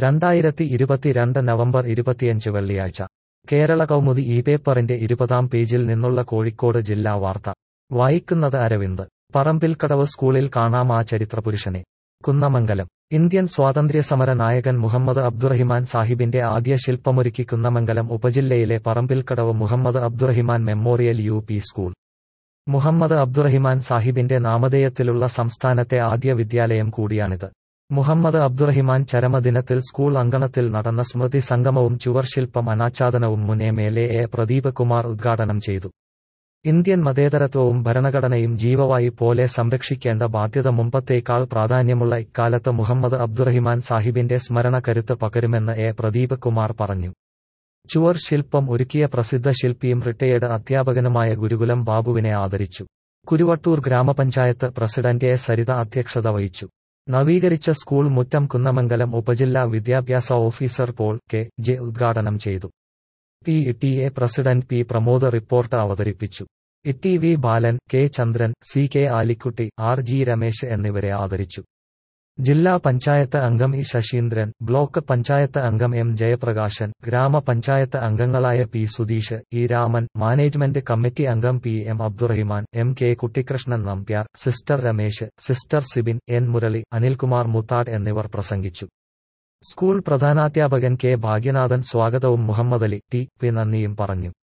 രണ്ടായിരത്തി ഇരുപത്തിരണ്ട് നവംബർ ഇരുപത്തിയഞ്ച് വെള്ളിയാഴ്ച കേരള കൗമുദി ഈ പേപ്പറിന്റെ ഇരുപതാം പേജിൽ നിന്നുള്ള കോഴിക്കോട് ജില്ലാ വാർത്ത വായിക്കുന്നത് അരവിന്ദ് പറമ്പിൽക്കടവ് സ്കൂളിൽ കാണാം ആ ചരിത്രപുരുഷനെ കുന്നമംഗലം ഇന്ത്യൻ സ്വാതന്ത്ര്യസമര നായകൻ മുഹമ്മദ് അബ്ദുറഹിമാൻ സാഹിബിന്റെ ആദ്യ ശില്പമൊരുക്കി കുന്നമംഗലം ഉപജില്ലയിലെ Parambilkadavu Muhammad Abdurahiman memorial U P school Muhammad Abdurahiman സാഹിബിന്റെ നാമധേയത്തിലുള്ള സംസ്ഥാനത്തെ ആദ്യ വിദ്യാലയം കൂടിയാണിത് മുഹമ്മദ് അബ്ദുറഹിമാൻ ചരമദിനത്തിൽ സ്കൂൾ അങ്കണത്തിൽ നടന്ന സ്മൃതി സംഗമവും ചുവർശില്പം അനാച്ഛാദനവും മുൻ M L A Pradeep Kumar ഉദ്ഘാടനം ചെയ്തു ഇന്ത്യൻ മതേതരത്വവും ഭരണഘടനയും ജീവവായി പോലെ സംരക്ഷിക്കേണ്ട ബാധ്യത മുമ്പത്തേക്കാൾ പ്രാധാന്യമുള്ള ഇക്കാലത്ത് മുഹമ്മദ് അബ്ദുറഹിമാൻ സാഹിബിന്റെ സ്മരണ കരുത്ത് പകരുമെന്ന് എ പ്രദീപ് കുമാർ പറഞ്ഞു ചുവർ ശില്പം ഒരുക്കിയ പ്രസിദ്ധ ശില്പിയും റിട്ടയേർഡ് അധ്യാപകനുമായ ഗുരുകുലം ബാബുവിനെ ആദരിച്ചു കുരുവട്ടൂർ ഗ്രാമപഞ്ചായത്ത് പ്രസിഡന്റ് എ സരിത അധ്യക്ഷത വഹിച്ചു നവീകരിച്ച സ്കൂൾ മുറ്റം കുന്നമംഗലം ഉപജില്ലാ വിദ്യാഭ്യാസ ഓഫീസർ പോൾ കെ ജെ ഉദ്ഘാടനം ചെയ്തു P T A president P Pramod report അവതരിപ്പിച്ചു E V Balan K Chandran C K Alikutty R G Ramesh എന്നിവരെ ആദരിച്ചു ജില്ലാ പഞ്ചായത്ത് അംഗം ഇ ശശീന്ദ്രൻ ബ്ലോക്ക് പഞ്ചായത്ത് അംഗം എം ജയപ്രകാശൻ ഗ്രാമപഞ്ചായത്ത് അംഗങ്ങളായ P Sudheesh E Raman management committee അംഗം P M Abdurahiman M K Kuttikrishnan Nambiar sister Ramesh sister Sibin N Murali Anilkumar Muthad എന്നിവർ പ്രസംഗിച്ചു സ്കൂൾ പ്രധാനാധ്യാപകൻ കെ ഭാഗ്യനാഥൻ സ്വാഗതവും മുഹമ്മദ് അലി ടി പി നന്ദിയും പറഞ്ഞു